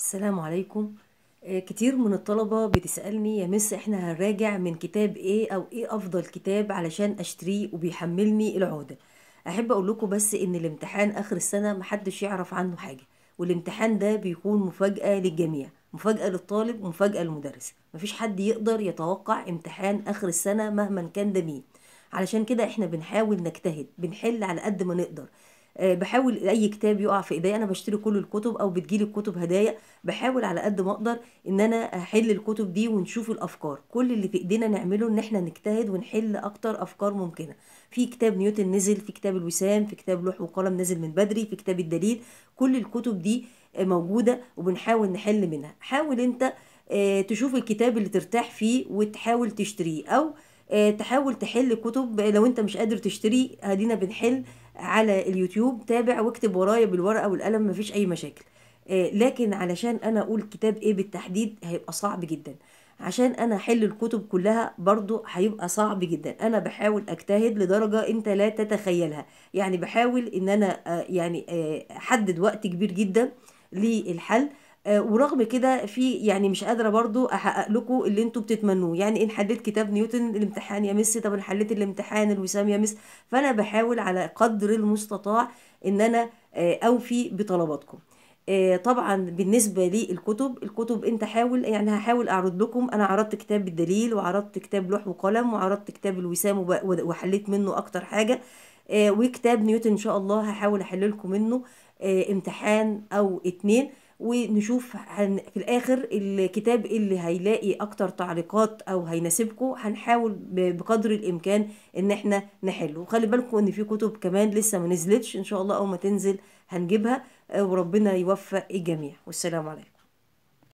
السلام عليكم آه، كتير من الطلبة بتسألني يا مس احنا هنراجع من كتاب ايه او ايه افضل كتاب علشان اشتريه وبيحملني العهدة احب اقول لكم بس ان الامتحان اخر السنة محدش يعرف عنه حاجة والامتحان ده بيكون مفاجأة للجميع مفاجأة للطالب ومفاجأة للمدرس مفيش حد يقدر يتوقع امتحان اخر السنة مهما كان ده مين علشان كده احنا بنحاول نجتهد بنحل على قد ما نقدر آه، بحاول اي كتاب يقع في ايديا انا بشتري كل الكتب او بتجيلي الكتب هدايا بحاول على قد ما اقدر ان انا احل الكتب دي ونشوف الافكار كل اللي في ايدينا نعمله ان احنا نجتهد ونحل اكتر افكار ممكنه في كتاب نيوتن نزل في كتاب الوسام في كتاب لوح وقلم نزل من بدري في كتاب الدليل كل الكتب دي آه، موجوده وبنحاول نحل منها حاول انت آه، تشوف الكتاب اللي ترتاح فيه وتحاول تشتريه او آه، تحاول تحل كتب لو انت مش قادر تشتري ادينا بنحل على اليوتيوب تابع واكتب ورايا بالورقه والقلم مفيش اي مشاكل آه، لكن علشان انا اقول كتاب ايه بالتحديد هيبقى صعب جدا عشان انا احل الكتب كلها برضو هيبقى صعب جدا انا بحاول اجتهد لدرجة انت لا تتخيلها يعني بحاول ان انا آه، يعني آه، احدد وقت كبير جدا للحل آه، ورغم كده في يعني مش قادره برضو احقق لكم اللي انتوا بتتمنوه يعني ان حليت كتاب نيوتن الامتحان يا مس طب انا حليت الامتحان الوسام يا مس فانا بحاول على قدر المستطاع ان انا آه، اوفي بطلباتكم آه، طبعا بالنسبة للكتب الكتب انت حاول يعني هحاول اعرض لكم انا عرضت كتاب الدليل وعرضت كتاب لوح وقلم وعرضت كتاب الوسام وب- وحليت منه اكتر حاجة آه، وكتاب نيوتن ان شاء الله هحاول احل لكم منه آه، امتحان او اتنين ونشوف هن في الاخر الكتاب اللي هيلاقي اكتر تعليقات او هيناسبكم هنحاول ب- بقدر الامكان ان احنا نحله وخلي بالكم ان في كتب كمان لسه ما نزلتش ان شاء الله اول ما تنزل هنجيبها آه، وربنا يوفق الجميع والسلام عليكم